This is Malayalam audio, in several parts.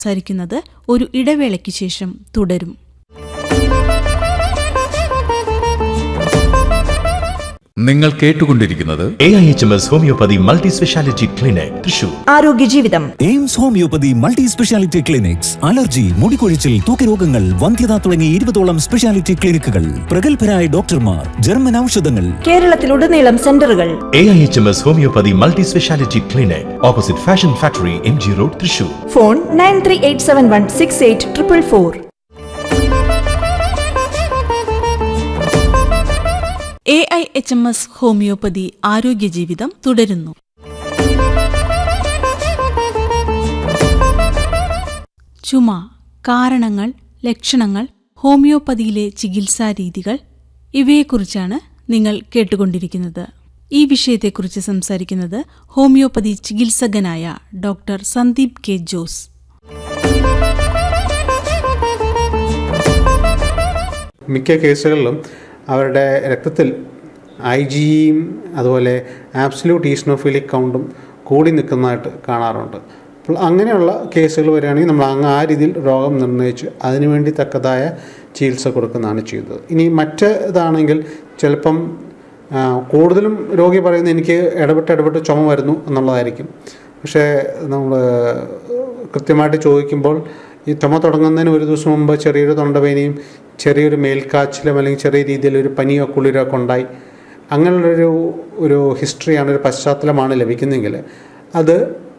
സംസാരിക്കുന്നത് ഒരു ഇടവേളയ്ക്ക് ശേഷം തുടരും നിങ്ങൾ കേട്ടുകൊണ്ടിരിക്കുന്നത് A I H M S homoeopathy multi speciality clinic Thrissur ആരോഗ്യ ജീവിതം AIMS homoeopathy multi speciality clinics allergy മുടികൊഴിച്ചിൽ തൂക്കരോഗങ്ങൾ വന്ധ്യത തുടങ്ങി ഇരുപതോളം സ്പെഷ്യാലിറ്റി ക്ലിനിക്കുകൾ പ്രഗത്ഭരായ ഡോക്ടർമാർ ജർമ്മൻ ഔഷധങ്ങൾ കേരളത്തിലുടനീളം സെന്ററുകൾ A I H M S homoeopathy multi speciality clinic opposite fashion factory M G road Thrissur phone nine three eight seven one six eight triple four A I H M S homoeopathy ആരോഗ്യ ജീവിതം തുടരുന്നു ചുമ കാരണങ്ങൾ ലക്ഷണങ്ങൾ ഹോമിയോപ്പതിയിലെ ചികിത്സാ രീതികൾ ഇവയെക്കുറിച്ചാണ് നിങ്ങൾ കേട്ടുകൊണ്ടിരിക്കുന്നത് ഈ വിഷയത്തെക്കുറിച്ച് സംസാരിക്കുന്നത് ഹോമിയോപ്പതി ചികിത്സകനായ ഡോക്ടർ സന്ദീപ് കെ ജോസ് മിക്ക കേസുകളിലും അവരുടെ രക്തത്തിൽ ഐ ജിയും അതുപോലെ ആബ്സല്യൂട്ട് ഈസ്നോഫിലിക് കൗണ്ടും കൂടി നിൽക്കുന്നതായിട്ട് കാണാറുണ്ട് അപ്പോൾ അങ്ങനെയുള്ള കേസുകൾ വരികയാണെങ്കിൽ നമ്മൾ അങ്ങ് ആ രീതിയിൽ രോഗം നിർണ്ണയിച്ച് അതിനുവേണ്ടി തക്കതായ ചികിത്സ കൊടുക്കുന്നതാണ് ചെയ്യുന്നത് ഇനി മറ്റ് ഇതാണെങ്കിൽ ചിലപ്പം ആ, കൂടുതലും രോഗി പറയുന്നത് എനിക്ക് ഇടപെട്ട് ഇടപെട്ട് ചുമ വരുന്നു എന്നുള്ളതായിരിക്കും പക്ഷേ നമ്മൾ കൃത്യമായിട്ട് ചോദിക്കുമ്പോൾ ഈ ചുമ തുടങ്ങുന്നതിന് ഒരു ദിവസം മുമ്പ് ചെറിയൊരു തൊണ്ടവേനയും ചെറിയൊരു മേൽക്കാച്ചിലും അല്ലെങ്കിൽ ചെറിയ രീതിയിലൊരു പനിയോ കുളിരോ ഒക്കെ ഉണ്ടായി അങ്ങനെയുള്ളൊരു ഒരു ഹിസ്റ്ററിയാണ് ഒരു പശ്ചാത്തലമാണ് ലഭിക്കുന്നതെങ്കിൽ അത്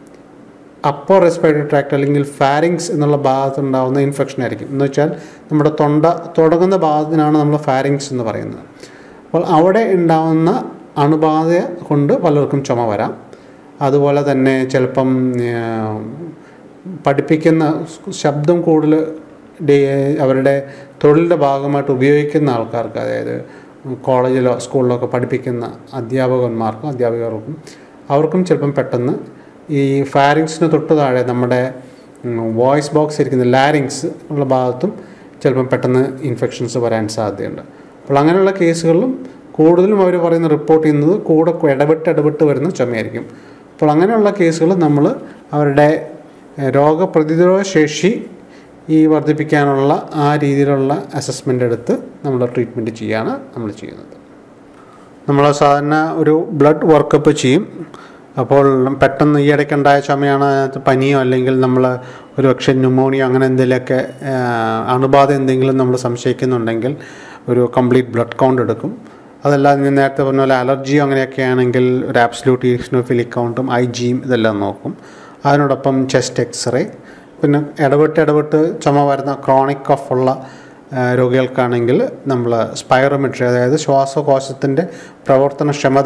അപ്പർ റെസ്പിറേറ്ററി ട്രാക്ട് അല്ലെങ്കിൽ ഫാരിങ്സ് എന്നുള്ള ഭാഗത്തുണ്ടാകുന്ന ഇൻഫെക്ഷൻ ആയിരിക്കും എന്ന് വെച്ചാൽ നമ്മുടെ തൊണ്ട തുടങ്ങുന്ന ഭാഗത്തിനാണ് നമ്മൾ ഫാരിങ്സ് എന്ന് പറയുന്നത് അപ്പോൾ അവിടെ ഉണ്ടാകുന്ന അണുബാധ കൊണ്ട് പലർക്കും ചുമ വരാം അതുപോലെ തന്നെ ചിലപ്പം ആ, പഠിപ്പിക്കുന്ന ശബ്ദം കൂടുതൽ ഡേ- അവരുടെ തൊഴിലിൻ്റെ ഭാഗമായിട്ട് ഉപയോഗിക്കുന്ന ആൾക്കാർക്ക് അതായത് കോളേജിലോ സ്കൂളിലോ ഒക്കെ പഠിപ്പിക്കുന്ന അധ്യാപകന്മാർക്കും അധ്യാപികർക്കും അവർക്കും ചിലപ്പം പെട്ടെന്ന് ഈ ഫാരിങ്സിന് തൊട്ട് താഴെ നമ്മുടെ വോയിസ് ബോക്സ് ഇരിക്കുന്ന ലാരിങ്സ് ഉള്ള ഭാഗത്തും ചിലപ്പം പെട്ടെന്ന് ഇൻഫെക്ഷൻസ് വരാൻ സാധ്യതയുണ്ട് അപ്പോൾ അങ്ങനെയുള്ള കേസുകളിലും കൂടുതലും അവർ പറയുന്ന റിപ്പോർട്ട് ചെയ്യുന്നത് കൂടെ ഇടപെട്ട് ഇടപെട്ട് വരുന്ന ചുമയായിരിക്കും അപ്പോൾ അങ്ങനെയുള്ള കേസുകൾ നമ്മൾ അവരുടെ ഏഹ്, രോഗപ്രതിരോധ ശേഷി ഈ വർദ്ധിപ്പിക്കാനുള്ള ആ രീതിയിലുള്ള അസസ്മെൻ്റ് എടുത്ത് നമ്മൾ ട്രീറ്റ്മെൻറ്റ് ചെയ്യാണ് നമ്മൾ ചെയ്യുന്നത് നമ്മൾ സാധാരണ ഒരു ബ്ലഡ് വർക്കപ്പ് ചെയ്യും അപ്പോൾ പെട്ടെന്ന് ഈ ഇടയ്ക്കുണ്ടായ ചുമയാണ് അതിനകത്ത് പനിയോ അല്ലെങ്കിൽ നമ്മൾ ഒരു പക്ഷേ ന്യൂമോണിയോ അങ്ങനെ എന്തെങ്കിലുമൊക്കെ ആ, അണുബാധ എന്തെങ്കിലും നമ്മൾ സംശയിക്കുന്നുണ്ടെങ്കിൽ ഒരു കംപ്ലീറ്റ് ബ്ലഡ് കൗണ്ട് എടുക്കും അതല്ലാതെ ഞാൻ നേരത്തെ പറഞ്ഞ പോലെ അലർജിയോ അങ്ങനെയൊക്കെ ആണെങ്കിൽ ഒരു ആബ്സല്യൂട്ട് ഈസ്നോഫിലിക് കൗണ്ടും ഐ ജിയും ഇതെല്ലാം നോക്കും അതിനോടൊപ്പം ചെസ്റ്റ് എക്സ്റേ പിന്നെ ഇടവിട്ട് ഇടവിട്ട് ചുമ വരുന്ന ക്രോണിക് കഫ് ഉള്ള ആ, രോഗികൾക്കാണെങ്കിൽ നമ്മൾ സ്പൈറോമെട്രി അതായത് ശ്വാസകോശത്തിൻ്റെ പ്രവർത്തനക്ഷമത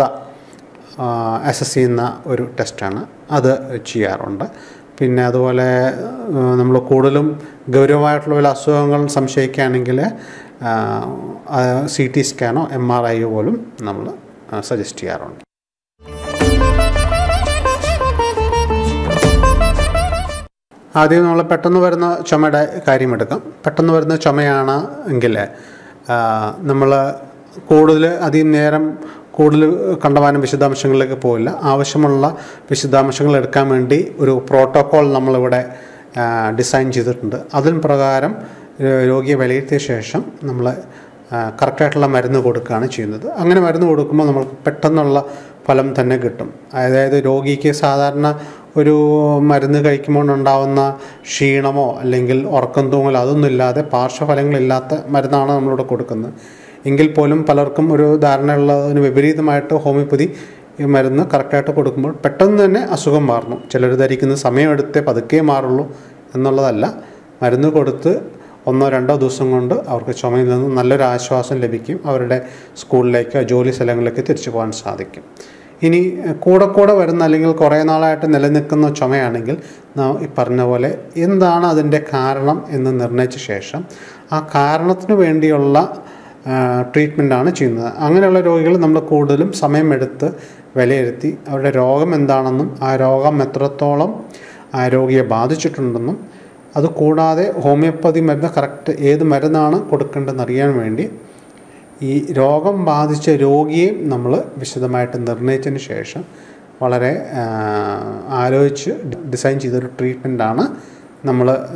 അസസ് ചെയ്യുന്ന ഒരു ടെസ്റ്റാണ് അത് ചെയ്യാറുണ്ട് പിന്നെ അതുപോലെ നമ്മൾ കൂടുതലും ഗൗരവമായിട്ടുള്ള വല്ല അസുഖങ്ങൾ സംശയിക്കുകയാണെങ്കിൽ സി ടി സ്കാനോ എം ആർ ഐയോ പോലും നമ്മൾ സജസ്റ്റ് ചെയ്യാറുണ്ട് ആദ്യം നമ്മൾ പെട്ടെന്ന് വരുന്ന ചുമയുടെ കാര്യം എടുക്കാം പെട്ടെന്ന് വരുന്ന ചുമയാണ് എങ്കിൽ നമ്മൾ കൂടുതൽ അധികം നേരം കൂടുതൽ കണ്ടമാനം വിശദാംശങ്ങളിലേക്ക് പോയില്ല ആവശ്യമുള്ള വിശദാംശങ്ങൾ എടുക്കാൻ വേണ്ടി ഒരു പ്രോട്ടോക്കോൾ നമ്മളിവിടെ ആ, ഡിസൈൻ ചെയ്തിട്ടുണ്ട് അതിന് പ്രകാരം ഏഹ്, രോഗിയെ വിലയിരുത്തിയ ശേഷം നമ്മൾ കറക്റ്റായിട്ടുള്ള മരുന്ന് കൊടുക്കുകയാണ് ചെയ്യുന്നത് അങ്ങനെ മരുന്ന് കൊടുക്കുമ്പോൾ നമുക്ക് പെട്ടെന്നുള്ള ഫലം തന്നെ കിട്ടും അതായത് രോഗിക്ക് സാധാരണ ഒരു മരുന്ന് കഴിക്കുമ്പോൾ ഉണ്ടാവുന്ന ക്ഷീണമോ അല്ലെങ്കിൽ ഉറക്കം തൂങ്ങലോ അതൊന്നും ഇല്ലാതെ പാർശ്വഫലങ്ങളില്ലാത്ത മരുന്നാണ് നമ്മളിവിടെ കൊടുക്കുന്നത് എങ്കിൽ പോലും പലർക്കും ഒരു ധാരണയുള്ളതിന് വിപരീതമായിട്ട് ഹോമിയോപ്പതി ഈ മരുന്ന് കറക്റ്റായിട്ട് കൊടുക്കുമ്പോൾ പെട്ടെന്ന് തന്നെ അസുഖം മാറുന്നു ചിലർ ധരിക്കുന്ന സമയമെടുത്തേ പതുക്കെ മാറുള്ളൂ എന്നുള്ളതല്ല മരുന്ന് കൊടുത്ത് ഒന്നോ രണ്ടോ ദിവസം കൊണ്ട് അവർക്ക് ചുമയിൽ നിന്ന് നല്ലൊരു ആശ്വാസം ലഭിക്കും അവരുടെ സ്കൂളിലേക്കോ ജോലി സ്ഥലങ്ങളിലേക്ക് തിരിച്ചു പോകാൻ സാധിക്കും ഇനി കൂടെ കൂടെ വരുന്ന അല്ലെങ്കിൽ കുറേ നാളായിട്ട് നിലനിൽക്കുന്ന ചുമയാണെങ്കിൽ നാം ഈ പറഞ്ഞ പോലെ എന്താണ് അതിൻ്റെ കാരണം എന്ന് നിർണയിച്ച ശേഷം ആ കാരണത്തിന് വേണ്ടിയുള്ള ട്രീറ്റ്മെൻറ്റാണ് ചെയ്യുന്നത് അങ്ങനെയുള്ള രോഗികൾ നമ്മൾ കൂടുതലും സമയമെടുത്ത് വിലയിരുത്തി അവരുടെ രോഗം എന്താണെന്നും ആ രോഗം എത്രത്തോളം ആ രോഗിയെ ബാധിച്ചിട്ടുണ്ടെന്നും അതുകൂടാതെ ഹോമിയോപ്പതി മരുന്ന് കറക്റ്റ് ഏത് മരുന്നാണ് കൊടുക്കേണ്ടതെന്ന് അറിയാൻ വേണ്ടി ഈ രോഗം ബാധിച്ച രോഗിയെ നമ്മൾ വിശദമായിട്ട് നിർണയിച്ചതിന് ശേഷം വളരെ ആ, ആലോചിച്ച് ഡിസൈൻ ചെയ്തൊരു ട്രീറ്റ്മെൻറ്റാണ് നമ്മൾ